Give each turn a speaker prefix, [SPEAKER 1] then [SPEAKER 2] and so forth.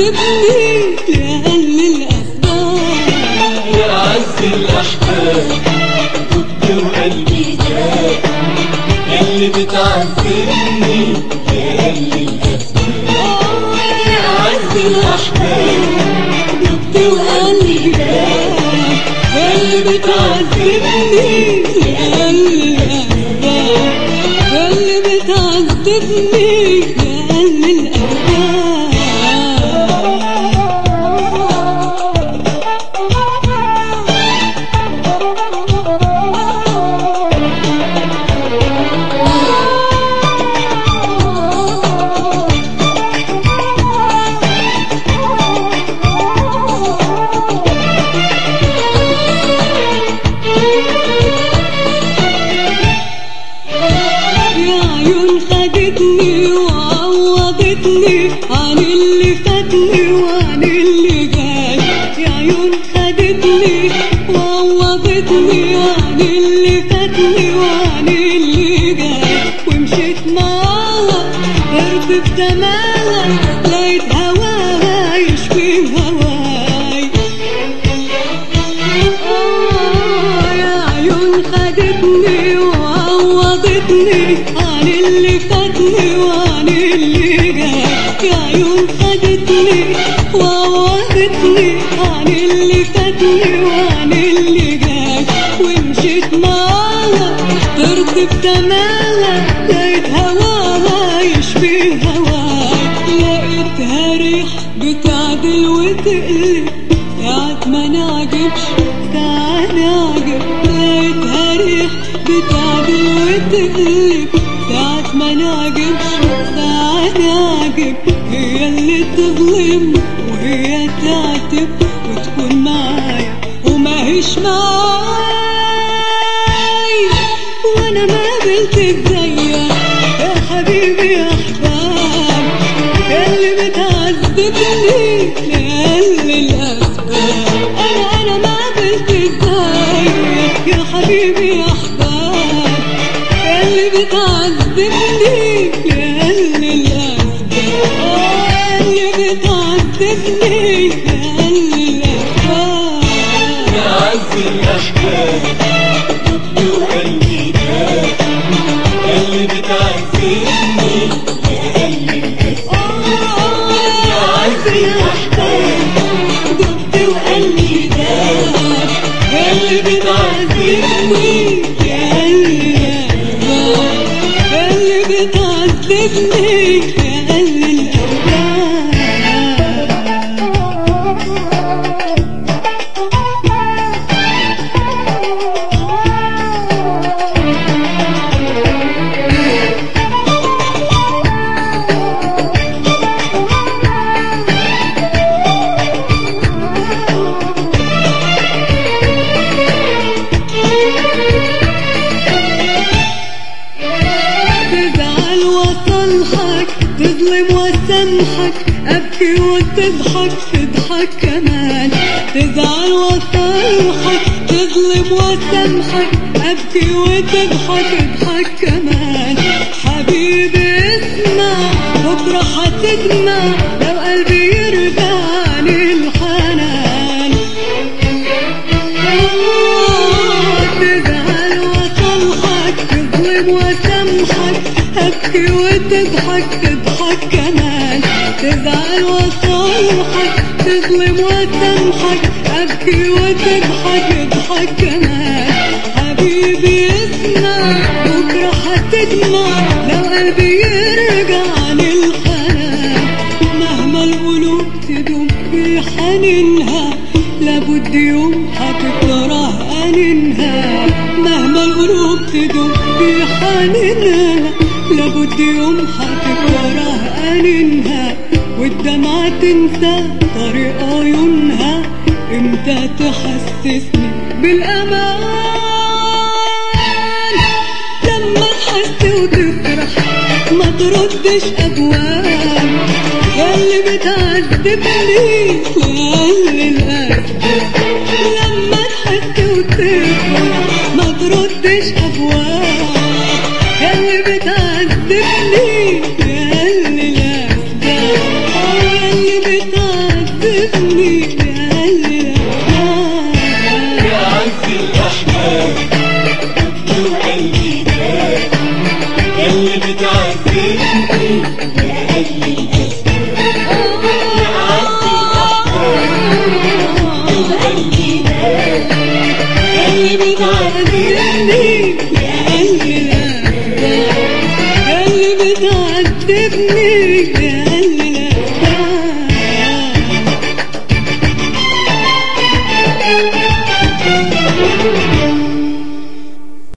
[SPEAKER 1] بتعذبني لأقل الأسباب
[SPEAKER 2] يا عز الأحباب دبت وقلبي داب ياللي بتعذبني يا اللي الأسباب يا عز الأحباب دبت وقلبي داب
[SPEAKER 1] اللي بتعذبني لأقل الأسباب اللي بتعذبني لأقل الأسباب يا عيون خدتني وعوضتني عن اللي فاتني وعن اللي جاي يا عيون خدتني وعوضتني عن اللي فاتني وعن اللي جاي ومشيت معاها قرب بسماها لقيت هواها يشفي هواي آه يا عيون خدتني وعوضتني عن اللي فاتني وعن اللي جاي يا عيون خدتني وعوضتني عن اللي فاتني وعن اللي جاي ومشيت معاها طرت بتماها لقيت هواها يشفي هواي لقيتها ريح بتعدل وتقلب ساعات ما نعجبش ساعات نعجب لقيتها ريح بتعدل وتقلب ساعات ما نعجبش ساعات نعجب هي اللي تظلم وهي تعتب وتكون معايا وما هيش معايا وانا ما قابلتك زيك يا حبيبي يا احباب اللي بتعذبني لأقل الأسباب أنا أنا ما قابلتك زيك يا حبيبي يا أحباب اللي بتعذبني لأقل الأسباب اللي بتعذبني لأقل الأسباب
[SPEAKER 2] يا عز الأحباب دبت وقلبي داب ياللي بتعذبني يا اللي الأسباب يا عز الأحباب
[SPEAKER 1] دبت وقلبي داب اللي بتعذبني يا اللي اللي بتعذبني يا اللي تزعل وصلحك تظلم وسامحك ابكي وتضحك تضحك كمان تزعل وصلحك تظلم وسامحك ابكي وتضحك تضحك كمان حبيبي اسمع بكره هتدمع لو قلبي يرجع عن الحنان تزعل وصلحك تظلم وسامحك ابكي وتضحك تضحك كمان تزعل وصلحك تظلم وسامحك ابكي وتضحك تضحك كمان حبيبي اسمع بكره هتدمع لو قلبي يرجع عن الحنان مهما القلوب تدوم في حنينها لابد يوم هتكره أنينها مهما القلوب تدوم في حنينها لابد يوم هتكره أنينها والدمعة تنسى طريق عيونها امتى تحسسني بالأمان لما تحس وتفرح ما تردش أبواب ياللي بتعذبني لأهل الأسباب لما تحس وتفرح ما تردش أبواب ياللي بتعذبني لأهل الأسباب ياللي بتعذبني
[SPEAKER 2] الأحباب دبت وقلبي داب ياللي بتعذبني يا أهل الأسباب يا أعز الأحباب دبت وقلبي داب ياللي بتعذبني
[SPEAKER 1] يا قلبي يا اللي بتعذبني يا قلبي